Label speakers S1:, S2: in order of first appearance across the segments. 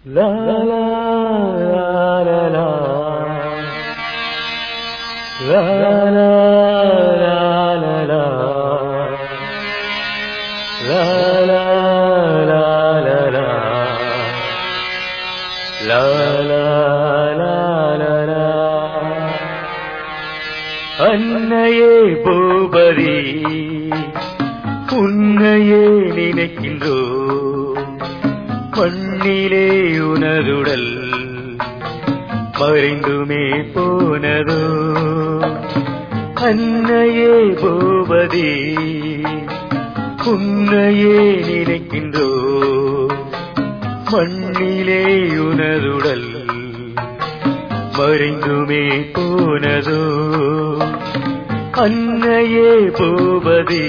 S1: La la la la la. La la la la la. La la la la la. La la la la la. அன்னையே பூபதி உன்னையே நினைக்கின்றோ மண்ணிலே உனதுடல் மறைந்துமே போனதோ அன்னையே பூபதி உன்னையே நினைக்கின்றோ மண்ணிலே உனதுடல் மறைந்துமே போனதோ அன்னையே பூபதி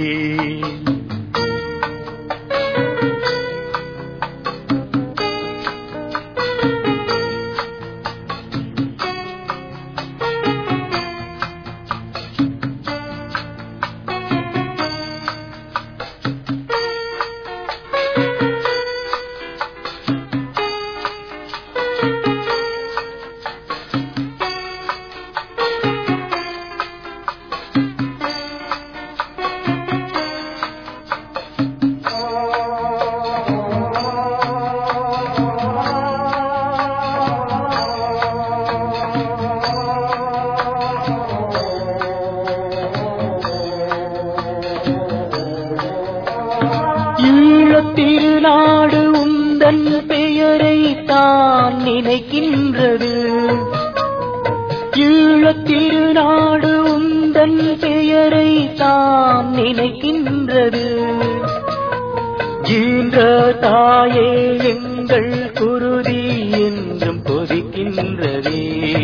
S1: ஈழத்திருநாடு உந்தன் பெயரை தான் நினைக்கின்றது ஈழத்திருநாடு உந்தன் பெயரை தான் நினைக்கின்றது ஈன்ற தாயே எங்கள் குருதி என்றும் கொதிக்கின்றதே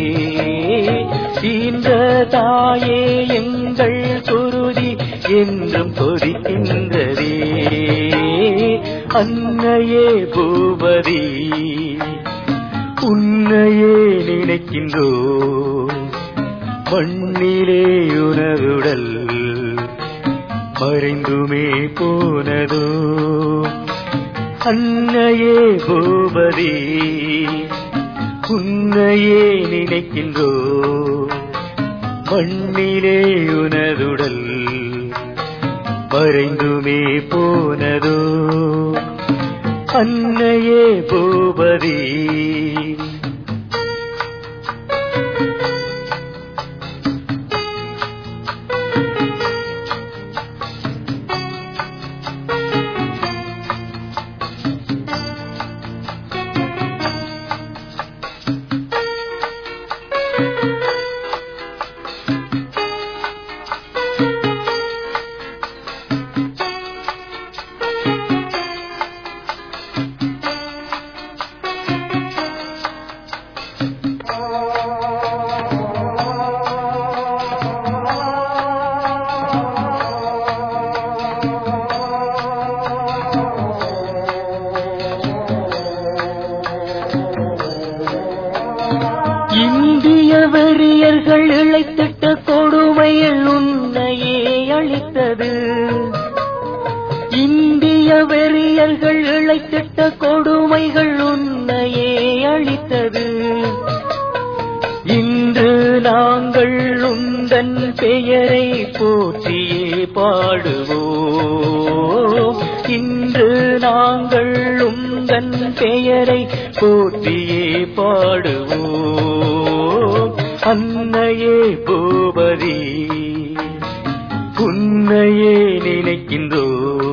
S1: ஈன்ற தாயே எங்கள் குருதி என்றும் கொதிக்கின்றதே அன்னையே பூபதி உன்னையே நினைக்கின்றோ மண்ணிலே உனதுடல் மறைந்துமே போனதோ அன்னையே பூபதி உன்னையே நினைக்கின்றோ மண்ணிலே உனதுடல் மறைந்துமே போனதோ அன்னையே பூபதி இந்திய வெறியர்கள் இழைத்திட்ட கொடுமைகள் உன்னையே அளித்தது இந்திய வெறியர்கள் இழைத்திட்ட கொடுமைகள் உன்னையே அளித்தது இன்று நாங்கள் உந்தன் பெயரை போற்றியே பாடுவோம் இன்று நாங்கள் உந்தன் பெயரை போற்றியே பாடுவோம் அன்னையே பூபதி உன்னையே நினைக்கின்றோ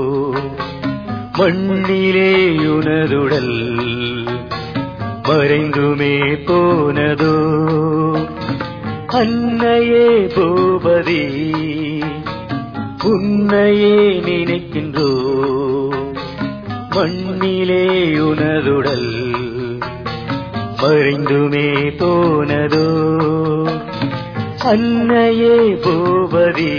S1: மண்ணிலே உனதுடல் மறைந்துமே போனதோ அன்னையே பூபதி உன்னையே நினைக்கின்றோ மண்ணிலே உனதுடல் மறைந்துமே போனதோ அன்னையே பூபதி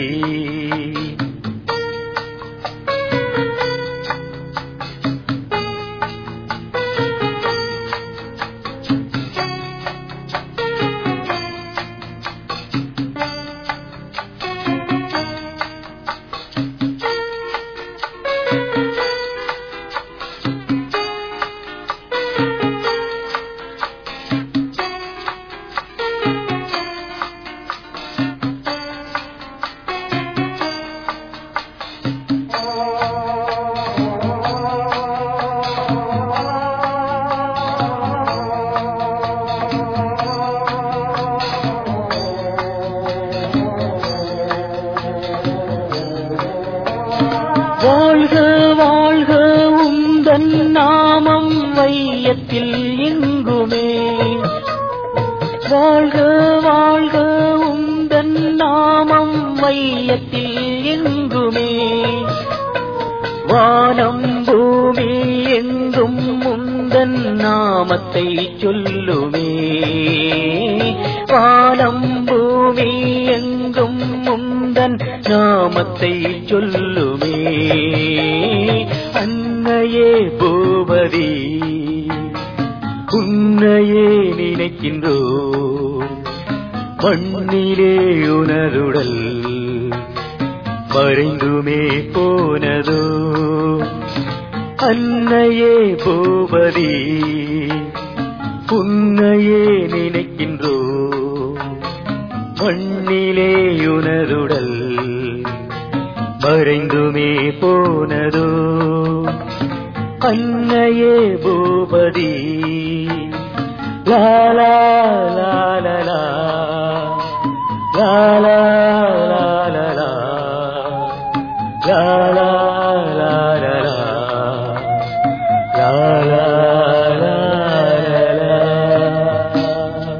S1: மையத்தில் எங்குமே வாழ்க வாழ்க உந்தன் நாமம் மையத்தில் எங்குமே வானம் பூமி எங்கும் முந்தன் நாமத்தை சொல்லுமே வானம் பூமி எங்கும் முந்தன் நாமத்தை சொல்லுமே அன்னையே பூபதி உன்னையே நினைக்கின்றோ மண்ணிலே உணருடல் மறைந்துமே போனதோ அன்னையே பூபதி உன்னையே நினைக்கின்றோ மண்ணிலே உணருடல் மறைந்துமே போனதோ அன்னையே பூபதி லாலா லாலலா லாலா லாலலா லாலா